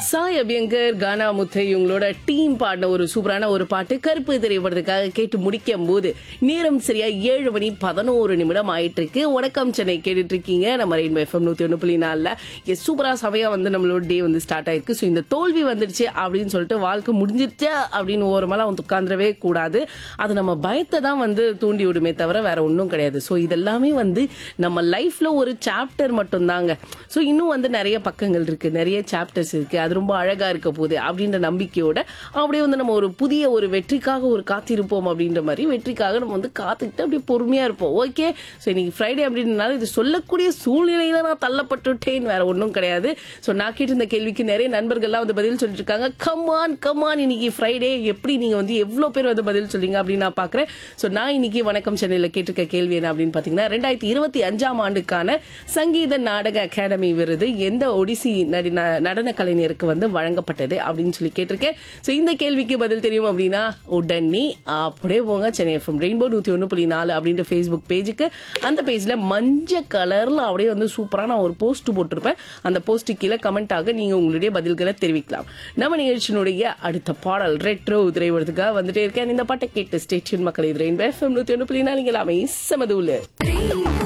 சாய் அபியங்கர் கானா முத்தை இவங்களோட டீம் பாடின ஒரு சூப்பரான ஒரு பாட்டு கருப்பு திரைப்படத்துக்காக கேட்டு முடிக்கும் போது நேரம் சரியா ஏழு மணி பதினோரு நிமிடம் ஆயிட்டு இருக்கு வணக்கம் சென்னை கேட்டுட்டு இருக்கீங்க நம்ம ரெயின்போ எஃப்எம் நூத்தி ஒண்ணு புள்ளி நாலுல எஸ் சூப்பரா சபையா வந்து நம்மளோட டே வந்து ஸ்டார்ட் ஆயிருக்கு ஸோ இந்த தோல்வி வந்துடுச்சு அப்படின்னு சொல்லிட்டு வாழ்க்கை முடிஞ்சிருச்சா அப்படின்னு ஓரமெல்லாம் வந்து உட்காந்துடவே கூடாது அது நம்ம பயத்தை தான் வந்து தூண்டி விடுமே தவிர வேற ஒன்றும் கிடையாது ஸோ இதெல்லாமே வந்து நம்ம லைஃப்ல ஒரு சாப்டர் மட்டும்தாங்க ஸோ இன்னும் வந்து நிறைய பக்கங்கள் இருக்கு நிறைய சாப்டர்ஸ் இருக்கு அது ரொம்ப அழகா இருக்க போகுது அப்படின்ற நம்பிக்கையோட அப்படியே வந்து நம்ம ஒரு புதிய ஒரு வெற்றிக்காக ஒரு காத்திருப்போம் அப்படின்ற மாதிரி வெற்றிக்காக நம்ம வந்து காத்துக்கிட்டு அப்படியே பொறுமையா இருப்போம் ஓகே ஸோ இன்னைக்கு ஃப்ரைடே அப்படின்றனால இது சொல்லக்கூடிய சூழ்நிலையில நான் தள்ளப்பட்டுட்டேன் வேற ஒன்றும் கிடையாது ஸோ நான் கேட்டிருந்த கேள்விக்கு நிறைய நண்பர்கள்லாம் வந்து பதில் சொல்லிட்டு இருக்காங்க கமான் கமான் இன்னைக்கு ஃப்ரைடே எப்படி நீங்க வந்து எவ்வளவு பேர் வந்து பதில் சொல்றீங்க அப்படின்னு நான் பாக்குறேன் ஸோ நான் இன்னைக்கு வணக்கம் சென்னையில் கேட்டிருக்க கேள்வி என்ன அப்படின்னு பாத்தீங்கன்னா ரெண்டாயிரத்தி இருபத்தி அஞ்சாம் ஆண்டுக்கான சங்கீத நாடக அகாடமி விருது எந்த ஒடிசி நடி- ந- நடன கலைஞருக்கு வந்து வழங்கப்பட்டது அப்படின்னு சொல்லி கேட்டிருக்கேன் ஸோ இந்த கேள்விக்கு பதில் தெரியும் அப்படின்னா உடனே அப்படியே போங்க சென்னை எஃப்எம் ரெயின்போ நூத்தி ஒன்று புள்ளி நாலு அப்படின்ற ஃபேஸ்புக் பேஜுக்கு அந்த பேஜ்ல மஞ்சள் கலர்ல அப்படியே வந்து சூப்பரா நான் ஒரு போஸ்ட் போட்டிருப்பேன் அந்த போஸ்ட் கீழே கமெண்ட் ஆக நீங்க உங்களுடைய பதில்களை தெரிவிக்கலாம் நம்ம நிகழ்ச்சியினுடைய அடுத்த பாடல் ரெட்ரோ திரைவரத்துக்காக வந்துட்டே இருக்கேன் இந்த பாட்டை கேட்டு ஸ்டேட்யூன் மக்கள் இது ரெயின்போ எஃப்எம் நூத்தி ஒன்று புள்ளி நாலு இங்கே எல்லாமே சமதூலு Rainbow